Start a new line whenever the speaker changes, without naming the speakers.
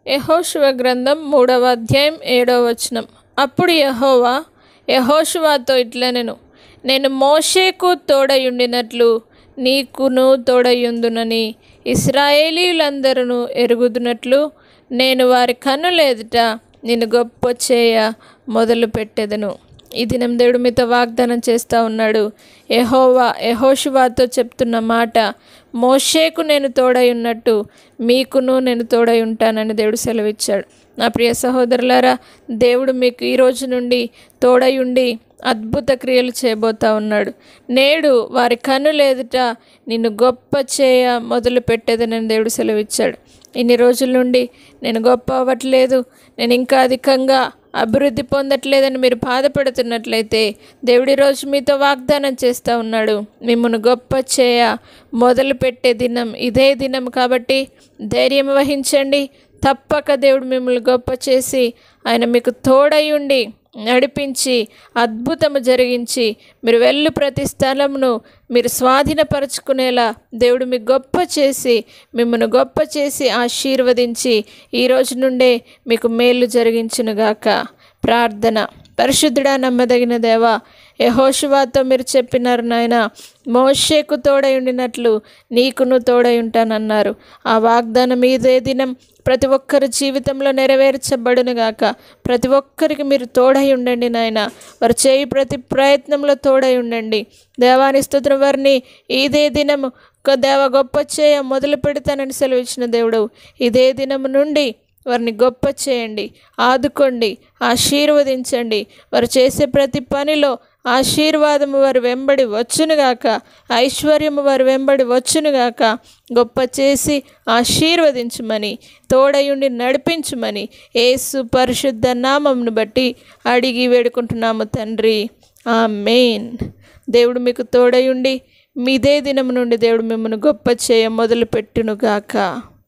యహోశువ గ్రంథం మూడవ అధ్యాయం ఏడవ వచనం అప్పుడు యహోవా యహోశువాతో ఇట్లనెను నేను మోషేకు తోడయుండినట్లు నీకును తోడయుందునని ఇస్రాయేలీలందరూ ఎరుగుదునట్లు నేను వారి కన్నుల ఎదుట నిన్ను గొప్ప చేయ మొదలు పెట్టెదను ఈ దినం దేవుడు మీతో వాగ్దానం చేస్తూ ఉన్నాడు ఎహోవా యహోషువాతో చెప్తున్న మాట మోషేకు నేను తోడై ఉన్నట్టు మీకును నేను తోడై ఉంటానని దేవుడు సెలవిచ్చాడు నా ప్రియ సహోదరులారా దేవుడు మీకు ఈ రోజు నుండి తోడై ఉండి అద్భుత క్రియలు చేయబోతా ఉన్నాడు నేడు వారి కన్నుల ఎదుట నిన్ను గొప్ప చేయ మొదలు పెట్టేదనని దేవుడు సెలవిచ్చాడు ఇన్ని రోజుల నుండి నేను గొప్ప అవ్వట్లేదు నేను ఇంకా అధికంగా అభివృద్ధి పొందట్లేదని మీరు బాధపడుతున్నట్లయితే దేవుడి రోజు మీతో వాగ్దానం చేస్తూ ఉన్నాడు మిమ్మల్ని గొప్ప చేయ మొదలు పెట్టే దినం ఇదే దినం కాబట్టి ధైర్యం వహించండి తప్పక దేవుడు మిమ్మల్ని గొప్ప చేసి ఆయన మీకు తోడై ఉండి నడిపించి అద్భుతము జరిగించి మీరు వెళ్ళు ప్రతి స్థలమును మీరు స్వాధీనపరచుకునేలా దేవుడు మీకు గొప్ప చేసి మిమ్మల్ని గొప్ప చేసి ఆశీర్వదించి ఈ రోజు నుండే మీకు మేలు జరిగించునుగాక ప్రార్థన పరిశుద్ధుడా నమ్మదగిన దేవా యహోషువాతో మీరు చెప్పినారు నాయన మోషేకు తోడై ఉండినట్లు నీకును తోడై ఉంటానన్నారు ఆ వాగ్దానం ఇదే దినం ప్రతి ఒక్కరి జీవితంలో నెరవేర్చబడును గాక ప్రతి ఒక్కరికి మీరు తోడై ఉండండి నాయన వారు చేయి ప్రతి ప్రయత్నంలో తోడై ఉండండి దేవాని స్తోత్రం వారిని ఇదే దినము ఒక దేవ గొప్ప చేయ మొదలు పెడతానని సెలవిచ్చిన దేవుడు ఇదే దినము నుండి వారిని గొప్ప చేయండి ఆదుకోండి ఆశీర్వదించండి వారు చేసే ప్రతి పనిలో ఆశీర్వాదము వారు వెంబడి వచ్చునుగాక ఐశ్వర్యము వారు వెంబడి వచ్చునుగాక గొప్ప చేసి ఆశీర్వదించుమని తోడయుండి నడిపించుమని ఏసు పరిశుద్ధ నామంను బట్టి అడిగి వేడుకుంటున్నాము తండ్రి ఆ మెయిన్ దేవుడు మీకు తోడయుండి మీదే దినము నుండి దేవుడు మిమ్మల్ని గొప్ప చేయ మొదలు పెట్టునుగాక